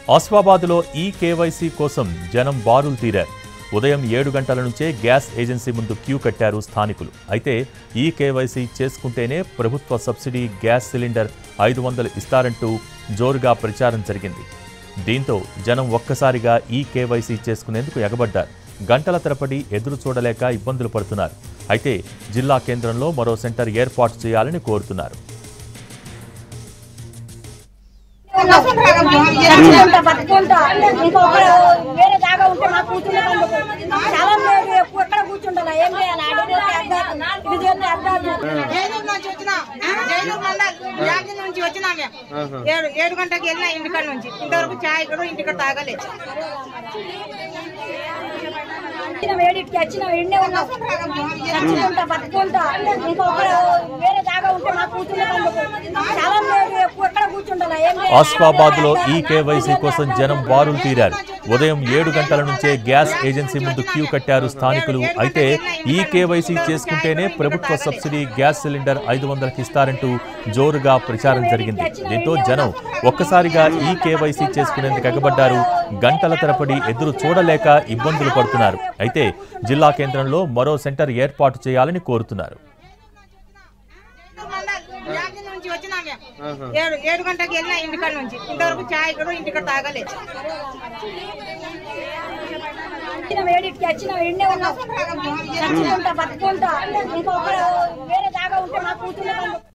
ఆసిఫాబాద్లో ఈ కేవైసీ కోసం జనం బారులు తీరారు ఉదయం ఏడు గంటల నుంచే గ్యాస్ ఏజెన్సీ ముందు క్యూ కట్టారు స్థానికులు అయితే ఈ కేవైసీ చేసుకుంటేనే ప్రభుత్వ సబ్సిడీ గ్యాస్ సిలిండర్ ఐదు వందలు ఇస్తారంటూ జోరుగా ప్రచారం జరిగింది దీంతో జనం ఒక్కసారిగా ఈ కేవైసీ చేసుకునేందుకు ఎగబడ్డారు గంటల తరబడి ఎదురు చూడలేక ఇబ్బందులు పడుతున్నారు అయితే జిల్లా కేంద్రంలో మరో సెంటర్ ఏర్పాటు చేయాలని కోరుతున్నారు చచ్చుకుంటా బతుకుంటా ఇంకొక వేరే జాగా ఉంటే మా కూర్చునే చాలా మంది ఎక్కువ ఎక్కడ కూర్చుంటారా ఏం చేయాలి అడిగితే అర్థాలు ఇది చేస్తే అర్థాలు జైనూరు నుంచి వచ్చినాం జైనూరు మండల్ యాగి నుంచి వచ్చినాం మేము ఏడు ఏడు గంటలకు వెళ్ళినా ఇంటికాడ నుంచి ఇంతవరకు చాయ్ కూడా ఇంటికాడ తాగలేదు వచ్చిన వేడికి వచ్చిన ఎండే ఉన్నాం చచ్చుకుంటా బతుకుంటా ఇంకొక వేరే జాగా ఉంటే మా కూర్చునే చాలా మంది ఎక్కువ ఎక్కడ కూర్చుంటారా ఏం చేయాలి ఆసిఫాబాద్ లో ఈ కేవైసీ కోసం జనం బారులు తీరారు ఉదయం ఏడు గంటల నుంచే గ్యాస్ ఏజెన్సీ ముందు క్యూ కట్టారు స్థానికులు అయితే ఈ కేవైసీ చేసుకుంటేనే ప్రభుత్వ సబ్సిడీ గ్యాస్ సిలిండర్ ఐదు వందలకి ఇస్తారంటూ జోరుగా ప్రచారం జరిగింది దీంతో జనం ఒక్కసారిగా ఈ కేవైసీ చేసుకునేందుకు ఎగబడ్డారు గంటల తరబడి ఎదురు చూడలేక ఇబ్బందులు పడుతున్నారు అయితే జిల్లా కేంద్రంలో మరో సెంటర్ ఏర్పాటు చేయాలని కోరుతున్నారు జైనూరు మండల్ యాగి నుంచి వచ్చినాం మేము ఏడు ఏడు గంటలకు వెళ్ళినా ఇంటికాడ నుంచి ఇంతవరకు చాయ్ కూడా ఇంటికాడ తాగలేదు వచ్చిన వేడికి వచ్చిన ఎండే ఉన్నాం చచ్చుకుంటా బతుకుంటా ఇంకొక వేరే జాగా ఉంటే మా కూర్చునే